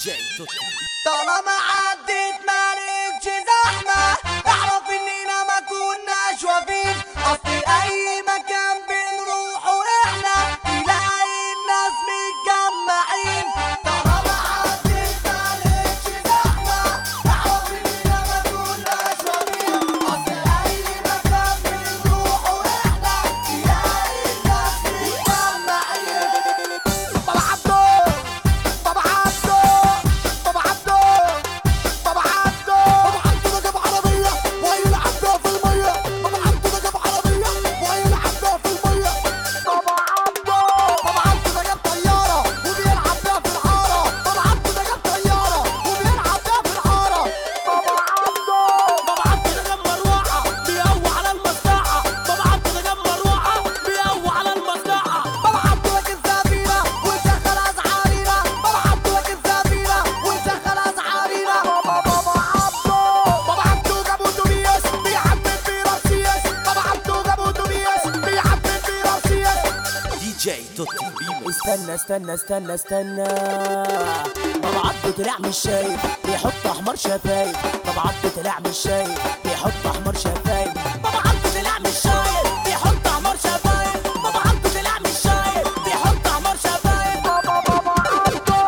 جي توتي طالما عدت ما لقيتش زحمة اعرف اننا ما كناش واقفين اصل اي مكان بنروحه احنا تلاقي الناس متجمعين طالما عدت ما لقيتش زحمة اعرف اننا ما كناش واقفين اصل اي مكان بنروحه احنا تلاقي الناس متجمعين بابا عبدو بابا عبدو بابا عبدو بابا عبدو بابا عبدو ده جاب عربية وهيلعب بيها في المية بابا عبدو ده جاب عربية وهيلعب بيها في المية بابا عبدو بابا عبدو ده جاب طيارة وبيلعب بيها في الحارة بابا عبدو ده جاب طيارة وبيلعب بيها في الحارة بابا عبدو بابا عبدو ده جاب مروحة بيقوي على المصنعة بابا عبدو ده جاب مروحة بيقوي على المصنعة بابا عبدو راكب سفينة وشغل أزعارينا بابا عبدو راكب سفينة وشغل أزعارينا بابا بابا عبدو بابا عبدو جاب أتوبيس بيحمل في رمسيس بابا عبدو جاب أتوبيس بيحمل في رمسيس دي جي توتي ريمكس استنى استنى استنى استنى بابا عبده طلع مش شايف بيحط احمر شفايف بابا عبده طلع مش شايف بيحط احمر شفايف بابا عبده طلع مش شايف بيحط احمر شفايف بابا عبده طلع مش شايف بيحط احمر شفايف بابا بابا عبده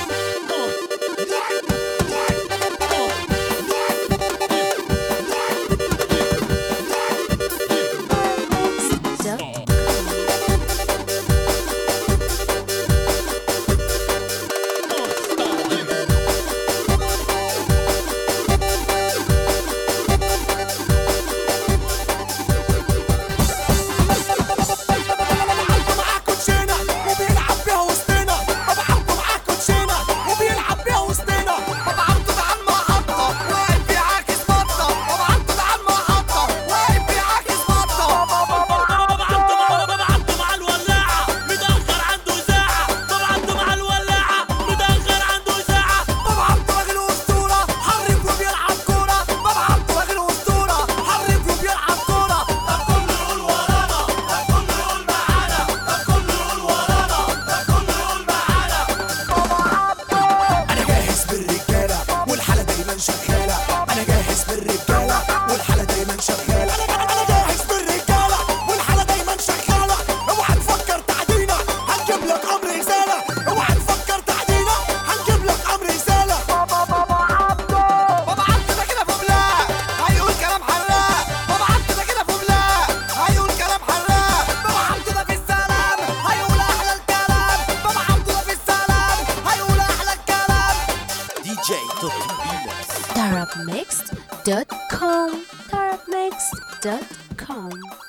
معاه كوتشينة وبيلعب بيها وسطنا بابا عبده معاه كوتشينة وبيلعب بيها وسطنا بابا عبده ده عم محطة واقف بيعاكس بطة بابا عبده ده عم محطة واقف بيعاكس بطة بابا عبده مع بابا عبده مع الولاعة مدخر عنده ساعة بابا عبده مع الولاعة مدخر عنده ساعة بابا عبده راجل أسطورة حرف وبيلعب كورة بابا عبده راجل أسطورة حرف وبيلعب كورة ده كله يقول ورانا ده كله يقول معانا ده كله يقول ورانا ده كله يقول معانا بابا عبده انا جاهز بالرجاله والحاله دايما شغاله انا جاهز بالرجاله والحاله دايما شغاله انا انا جاهز بالرجاله والحاله دايما شغاله اوعى تفكر تعدينا هنجيب لك امر رساله اوعى تفكر تعدينا هنجيب لك امر رساله بابا بابا عبده بابا عبده ده كده فبلاء هيقول كلام حراق بابا عبده ده كده فبلاء هيقول كلام حراق بابا عبده ده في السلام هيقول احلى الكلام بابا عبده ده في السلام هيقول احلى الكلام دي جي توتي ريمكس Tarabmixed.com Tarabmixed.com